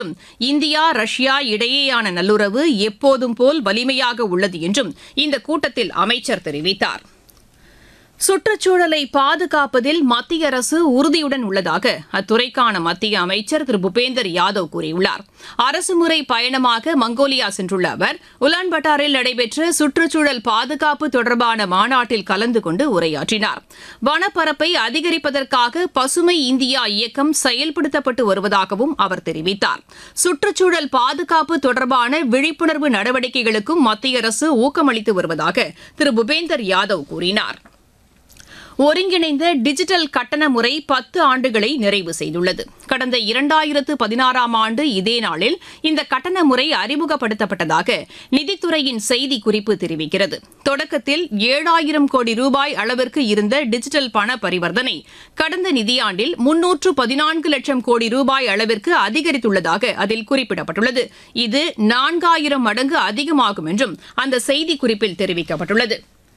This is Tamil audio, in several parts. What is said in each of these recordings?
இந்தியா ரஷ்யா இடையேயான நல்லுறவு எப்போதும் போல் வலிமையாக உள்ளது என்றும் இந்த கூட்டத்தில் அமைச்சர் தெரிவித்தார் சுற்றுச்சூழலை பாதுகாப்பதில் மத்திய அரசு உறுதியுடன் உள்ளதாக அத்துறைக்கான மத்திய அமைச்சர் திரு பூபேந்தர் யாதவ் கூறியுள்ளார் அரசுமுறை பயணமாக மங்கோலியா சென்றுள்ள அவர் உலான்பட்டாரில் நடைபெற்ற சுற்றுச்சூழல் பாதுகாப்பு தொடர்பான மாநாட்டில் கலந்து கொண்டு உரையாற்றினார் வனப்பரப்பை அதிகரிப்பதற்காக பசுமை இந்தியா இயக்கம் செயல்படுத்தப்பட்டு வருவதாகவும் அவர் தெரிவித்தார் சுற்றுச்சூழல் பாதுகாப்பு தொடர்பான விழிப்புணர்வு நடவடிக்கைகளுக்கும் மத்திய அரசு ஊக்கமளித்து வருவதாக திரு பூபேந்தர் யாதவ் கூறினார் ஒருங்கிணைந்த டிஜிட்டல் கட்டண முறை பத்து ஆண்டுகளை நிறைவு செய்துள்ளது கடந்த இரண்டாயிரத்து பதினாறாம் ஆண்டு இதே நாளில் இந்த கட்டண முறை அறிமுகப்படுத்தப்பட்டதாக நிதித்துறையின் செய்திக்குறிப்பு தெரிவிக்கிறது தொடக்கத்தில் ஏழாயிரம் கோடி ரூபாய் அளவிற்கு இருந்த டிஜிட்டல் பண பரிவர்த்தனை கடந்த நிதியாண்டில் முன்னூற்று பதினான்கு லட்சம் கோடி ரூபாய் அளவிற்கு அதிகரித்துள்ளதாக அதில் குறிப்பிடப்பட்டுள்ளது இது நான்காயிரம் மடங்கு அதிகமாகும் என்றும் அந்த செய்திக்குறிப்பில் தெரிவிக்கப்பட்டுள்ளது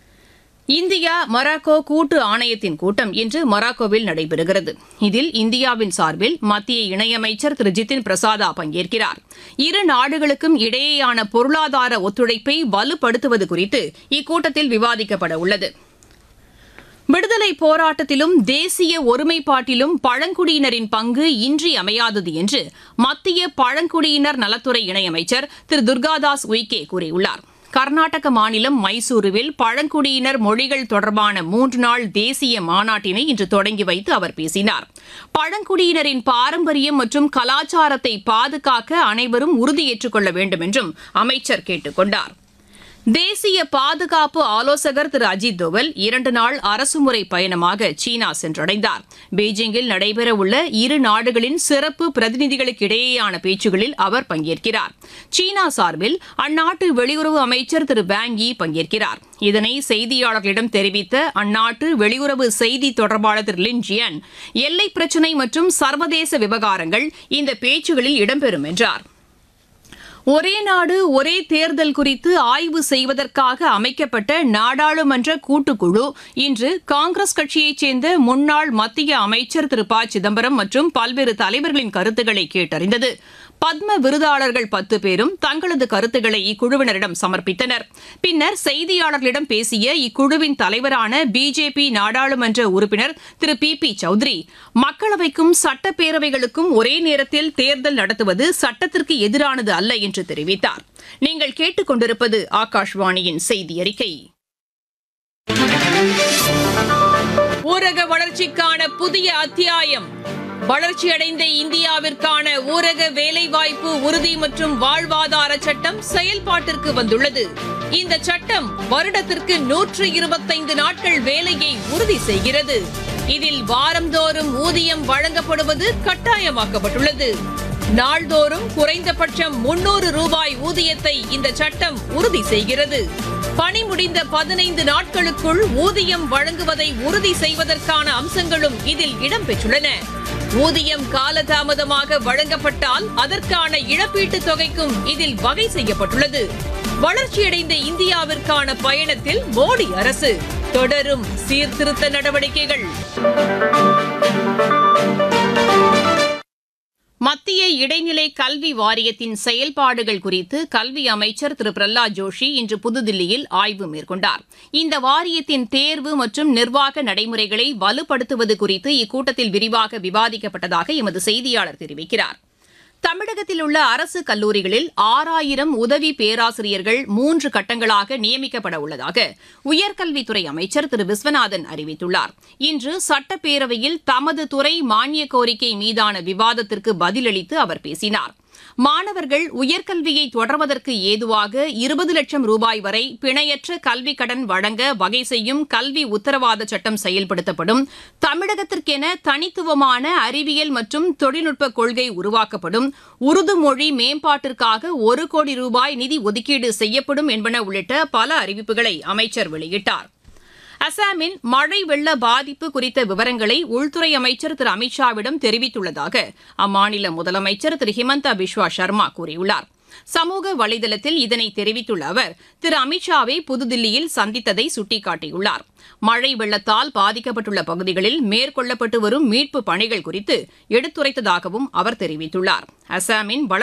இந்தியா மொராக்கோ கூட்டு ஆணையத்தின் கூட்டம் இன்று மொராக்கோவில் நடைபெறுகிறது இதில் இந்தியாவின் சார்பில் மத்திய இணையமைச்சர் திரு ஜிதின் பிரசாதா பங்கேற்கிறார் இரு நாடுகளுக்கும் இடையேயான பொருளாதார ஒத்துழைப்பை வலுப்படுத்துவது குறித்து இக்கூட்டத்தில் விவாதிக்கப்பட உள்ளது விடுதலை போராட்டத்திலும் தேசிய ஒருமைப்பாட்டிலும் பழங்குடியினரின் பங்கு இன்றியமையாதது என்று மத்திய பழங்குடியினர் நலத்துறை இணையமைச்சர் திரு துர்காதாஸ் உய்கே கூறியுள்ளார் கர்நாடக மாநிலம் மைசூருவில் பழங்குடியினர் மொழிகள் தொடர்பான மூன்று நாள் தேசிய மாநாட்டினை இன்று தொடங்கி வைத்து அவர் பேசினார் பழங்குடியினரின் பாரம்பரியம் மற்றும் கலாச்சாரத்தை பாதுகாக்க அனைவரும் உறுதியேற்றுக் கொள்ள வேண்டும் என்றும் அமைச்சர் கேட்டுக் கொண்டார் தேசிய பாதுகாப்பு ஆலோசகர் திரு அஜித் தோவல் இரண்டு நாள் அரசுமுறை பயணமாக சீனா சென்றடைந்தார் பெய்ஜிங்கில் நடைபெறவுள்ள இரு நாடுகளின் சிறப்பு பிரதிநிதிகளுக்கு இடையேயான பேச்சுகளில் அவர் பங்கேற்கிறார் சீனா சார்பில் அந்நாட்டு வெளியுறவு அமைச்சர் திரு வேங் யி பங்கேற்கிறார் இதனை செய்தியாளர்களிடம் தெரிவித்த அந்நாட்டு வெளியுறவு செய்தி தொடர்பாளர் திரு லின் ஜியன் எல்லை பிரச்சினை மற்றும் சர்வதேச விவகாரங்கள் இந்த பேச்சுகளில் இடம்பெறும் என்றார் ஒரே நாடு ஒரே தேர்தல் குறித்து ஆய்வு செய்வதற்காக அமைக்கப்பட்ட நாடாளுமன்ற கூட்டுக்குழு இன்று காங்கிரஸ் கட்சியைச் சேர்ந்த முன்னாள் மத்திய அமைச்சர் திரு ப சிதம்பரம் மற்றும் பல்வேறு தலைவர்களின் கருத்துக்களை கேட்டறிந்தது பத்ம விருதாளர்கள் பத்து பேரும் தங்களது கருத்துக்களை இக்குழுவினரிடம் சமர்ப்பித்தனர் பின்னர் செய்தியாளர்களிடம் பேசிய இக்குழுவின் தலைவரான பிஜேபி நாடாளுமன்ற உறுப்பினர் திரு பி பி சௌத்ரி மக்களவைக்கும் சட்டப்பேரவைகளுக்கும் ஒரே நேரத்தில் தேர்தல் நடத்துவது சட்டத்திற்கு எதிரானது அல்ல என்று தெரிவித்தார் நீங்கள் கேட்டுக்கொண்டிருப்பது ஆகாஷ்வாணியின் செய்தி அறிக்கை ஊரக வளர்ச்சிக்கான புதிய அத்தியாயம் வளர்ச்சியடைந்த இந்தியாவிற்கான ஊரக வேலைவாய்ப்பு உறுதி மற்றும் வாழ்வாதார சட்டம் செயல்பாட்டிற்கு வந்துள்ளது இந்த சட்டம் வருடத்திற்கு நூற்று இருபத்தைந்து நாட்கள் வேலையை உறுதி செய்கிறது இதில் வாரந்தோறும் ஊதியம் வழங்கப்படுவது கட்டாயமாக்கப்பட்டுள்ளது நாள்தோறும் குறைந்தபட்சம் முன்னூறு ரூபாய் ஊதியத்தை இந்த சட்டம் உறுதி செய்கிறது பணி முடிந்த பதினைந்து நாட்களுக்குள் ஊதியம் வழங்குவதை உறுதி செய்வதற்கான அம்சங்களும் இதில் இடம்பெற்றுள்ளன ஊதியம் காலதாமதமாக வழங்கப்பட்டால் அதற்கான இழப்பீட்டுத் தொகைக்கும் இதில் வகை செய்யப்பட்டுள்ளது வளர்ச்சியடைந்த இந்தியாவிற்கான பயணத்தில் மோடி அரசு தொடரும் சீர்திருத்த நடவடிக்கைகள் மத்திய இடைநிலை கல்வி வாரியத்தின் செயல்பாடுகள் குறித்து கல்வி அமைச்சர் திரு பிரஹ்லாத் ஜோஷி இன்று புதுதில்லியில் ஆய்வு மேற்கொண்டார் இந்த வாரியத்தின் தேர்வு மற்றும் நிர்வாக நடைமுறைகளை வலுப்படுத்துவது குறித்து இக்கூட்டத்தில் விரிவாக விவாதிக்கப்பட்டதாக எமது செய்தியாளர் தெரிவிக்கிறார் தமிழகத்தில் உள்ள அரசு கல்லூரிகளில் ஆறாயிரம் உதவி பேராசிரியர்கள் மூன்று கட்டங்களாக நியமிக்கப்பட உள்ளதாக உயர்கல்வித்துறை அமைச்சர் திரு விஸ்வநாதன் அறிவித்துள்ளார் இன்று சட்டப்பேரவையில் தமது துறை மானிய கோரிக்கை மீதான விவாதத்திற்கு பதிலளித்து அவர் பேசினார் மாணவர்கள் உயர்கல்வியை தொடர்வதற்கு ஏதுவாக இருபது லட்சம் ரூபாய் வரை பிணையற்ற கல்விக் கடன் வழங்க வகை செய்யும் கல்வி உத்தரவாத சட்டம் செயல்படுத்தப்படும் தமிழகத்திற்கென தனித்துவமான அறிவியல் மற்றும் தொழில்நுட்ப கொள்கை உருவாக்கப்படும் உருது மொழி மேம்பாட்டிற்காக ஒரு கோடி ரூபாய் நிதி ஒதுக்கீடு செய்யப்படும் என்பன உள்ளிட்ட பல அறிவிப்புகளை அமைச்சர் வெளியிட்டார் அசாமின் மழை வெள்ள பாதிப்பு குறித்த விவரங்களை உள்துறை அமைச்சர் திரு அமித்ஷாவிடம் தெரிவித்துள்ளதாக அம்மாநில முதலமைச்சர் திரு ஹிமந்தா பிஸ்வா சர்மா கூறியுள்ளார் சமூக வலைதளத்தில் இதனை தெரிவித்துள்ள அவர் திரு அமித்ஷாவை புதுதில்லியில் சந்தித்ததை சுட்டிக்காட்டியுள்ளார் மழை வெள்ளத்தால் பாதிக்கப்பட்டுள்ள பகுதிகளில் மேற்கொள்ளப்பட்டு வரும் மீட்புப் பணிகள் குறித்து எடுத்துரைத்ததாகவும் அவர் தெரிவித்துள்ளார் அசாமின்